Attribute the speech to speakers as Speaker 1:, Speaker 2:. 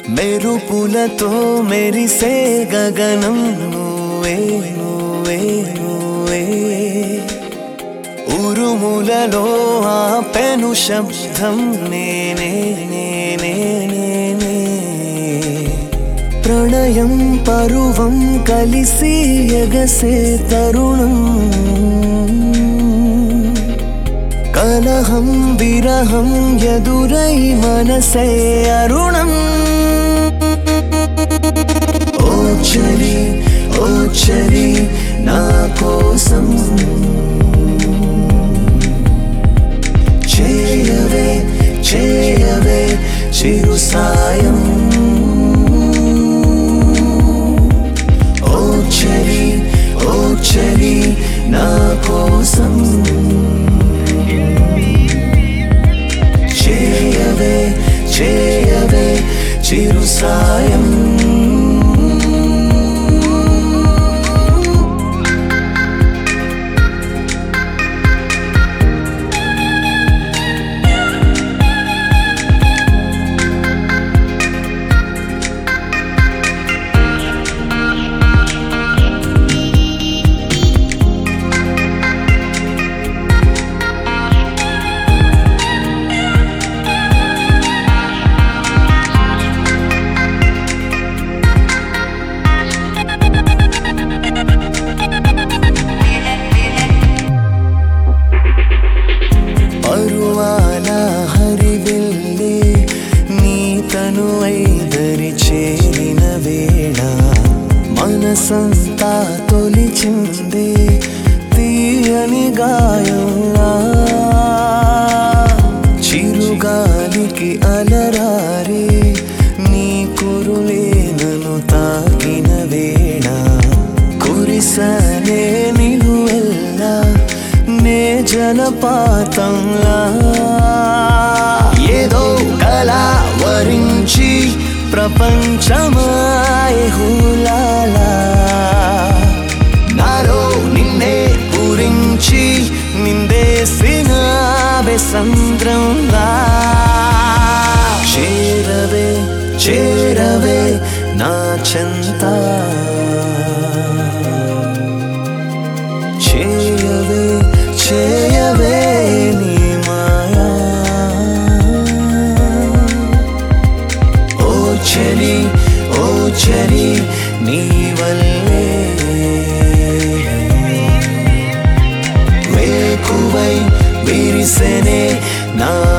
Speaker 1: మెరుపులతో మెరిసే గగనం నువ్వే నువ్వే నువ్వే ఉరుములలో ఆపెను శబ్దం నేనే నేనే నేనే ప్రణయం పరువం కలిసి ఎగసే తరుణం కలహం విరహం ఎదురై మనసే అరుణం ఓ చలి ఓ చలి నా కోసం చేయవే చేయవే చిరు సాయం ఓ చలి ఓ చలి నా కోసం చేయవే చేయవే చిరు సాయం పరువాల హరివిల్లే నీ తను ఐదరి చేరిన వేళ మనసంతా తొలిచిందే తీయని గాయంలా చిరుగాలికి అలరారే నీ కురులే నన్ను తాకిన వేళ కురిసనే నిలువెల్లా నే జలపాతంలా ఏదో కళ వరించి ప్రపంచమాయ హులాలా నాలో నిన్నే పూరించి నిందేసిన సంద్రంలా చేరవే చేరవే నా చెంత చేయవే చేయవే నీ మాయా ఓ చలి ఓ చలి నీ వల్లే వేకువై విరిసెనే నా